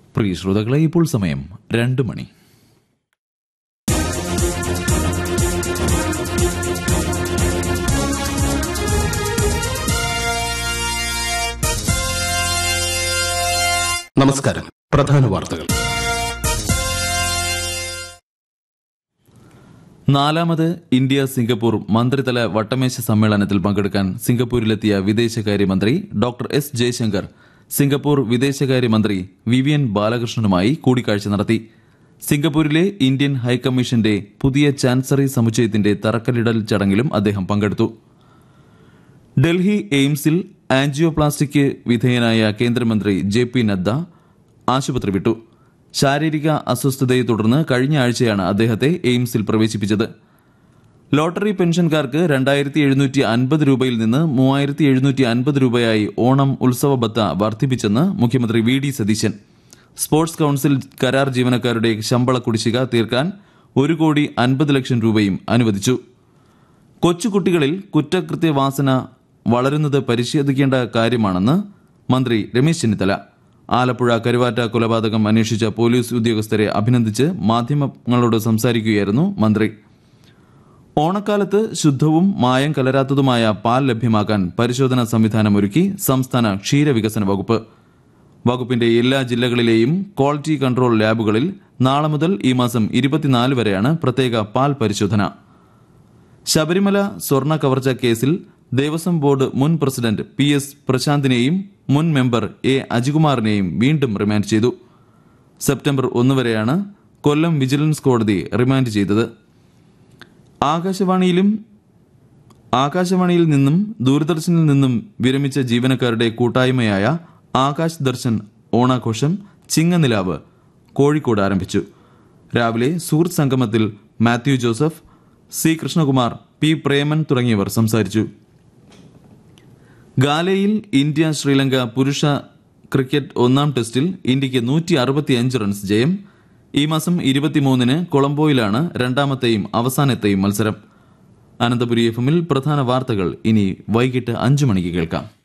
പ്രിയ ശ്രോതാക്കളെ ഇപ്പോൾ സമയം രണ്ട് മണി നമസ്കാരം പ്രധാന വാർത്തകൾ നാലാമത് ഇന്ത്യ സിംഗപ്പൂർ മന്ത്രിതല വട്ടമേശ സമ്മേളനത്തിൽ പങ്കെടുക്കാൻ സിംഗപ്പൂരിലെത്തിയ വിദേശകാര്യമന്ത്രി ഡോക്ടർ എസ് ജയശങ്കർ സിംഗപ്പൂർ വിദേശകാര്യമന്ത്രി വിവിയൻ ബാലകൃഷ്ണനുമായി കൂടിക്കാഴ്ച നടത്തി സിംഗപ്പൂരിലെ ഇന്ത്യൻ ഹൈക്കമ്മീഷന്റെ പുതിയ ചാൻസറി സമുച്ചയത്തിന്റെ തറക്കല്ലിടൽ ചടങ്ങിലും അദ്ദേഹം പങ്കെടുത്തു ഡൽഹി എയിംസിൽ ആൻജിയോപ്ലാസ്റ്റിക്ക് വിധേയനായ കേന്ദ്രമന്ത്രി ജെ പി നദ്ദ ആശുപത്രി വിട്ടു ശാരീരിക അസ്വസ്ഥതയെ തുടർന്ന് കഴിഞ്ഞ ആഴ്ചയാണ് അദ്ദേഹത്തെ എയിംസിൽ പ്രവേശിപ്പിച്ചത് ലോട്ടറി പെൻഷൻകാർക്ക് രണ്ടായിരത്തി എഴുന്നൂറ്റി അൻപത് രൂപയിൽ നിന്ന് മൂവായിരത്തി എഴുന്നൂറ്റി അൻപത് രൂപയായി ഓണം ഉത്സവ ബത്ത വർദ്ധിപ്പിച്ചെന്ന് മുഖ്യമന്ത്രി V D Satheesan sports council കരാർ ജീവനക്കാരുടെ ശമ്പള കുടിശ്ശിക തീർക്കാൻ ഒരു കോടി അൻപത് ലക്ഷം രൂപയും അനുവദിച്ചു കൊച്ചുകുട്ടികളിൽ കുറ്റകൃത്യവാസന വളരുന്നത് പരിശോധിക്കേണ്ട കാര്യമാണെന്ന് മന്ത്രി രമേശ് ചെന്നിത്തല ആലപ്പുഴ കരുവാറ്റ കൊലപാതകം അന്വേഷിച്ച പോലീസ് ഉദ്യോഗസ്ഥരെ അഭിനന്ദിച്ച് മാധ്യമങ്ങളോട് സംസാരിക്കുകയായിരുന്നു മന്ത്രി ഓണക്കാലത്ത് ശുദ്ധവും മായം കലരാത്തതുമായ പാൽ ലഭ്യമാക്കാൻ പരിശോധനാ സംവിധാനം ഒരുക്കി സംസ്ഥാന ക്ഷീരവികസന വകുപ്പ് വകുപ്പിന്റെ എല്ലാ ജില്ലകളിലെയും ക്വാളിറ്റി കൺട്രോൾ ലാബുകളിൽ നാളെ മുതൽ ഈ മാസം ഇരുപത്തിനാല് വരെയാണ് പ്രത്യേക പാൽ പരിശോധന ശബരിമല സ്വർണ്ണ കവർച്ച കേസിൽ ദേവസ്വം ബോർഡ് മുൻ പ്രസിഡന്റ് പി എസ് പ്രശാന്തിനെയും മുൻ മെമ്പർ എ അജികുമാറിനെയും വീണ്ടും റിമാൻഡ് ചെയ്തു സെപ്റ്റംബർ ഒന്ന് വരെയാണ് കൊല്ലം വിജിലൻസ് കോടതി റിമാൻഡ് ചെയ്തത് ആകാശവാണിയിലും ആകാശവാണിയിൽ നിന്നും ദൂരദർശനിൽ നിന്നും വിരമിച്ച ജീവനക്കാരുടെ കൂട്ടായ്മയായ ആകാശ് ദർശൻ ഓണാഘോഷം ചിങ്ങനിലാവ് കോഴിക്കോട് ആരംഭിച്ചു രാവിലെ സുഹൃത്ത് സംഗമത്തിൽ മാത്യു ജോസഫ് സി കൃഷ്ണകുമാർ പി പ്രേമൻ തുടങ്ങിയവർ സംസാരിച്ചു ഗാലയിൽ ഇന്ത്യ ശ്രീലങ്ക പുരുഷ ക്രിക്കറ്റ് ഒന്നാം ടെസ്റ്റിൽ ഇന്ത്യയ്ക്ക് നൂറ്റി അറുപത്തിയഞ്ച് റൺസ് ജയം ഈ മാസം ഇരുപത്തിമൂന്നിന് കൊളംബോയിലാണ് രണ്ടാമത്തെയും അവസാനത്തെയും മത്സരം അനന്തപുരി എഫ് എമ്മിൽ പ്രധാന വാർത്തകൾ ഇനി വൈകിട്ട് അഞ്ചു മണിക്ക് കേൾക്കാം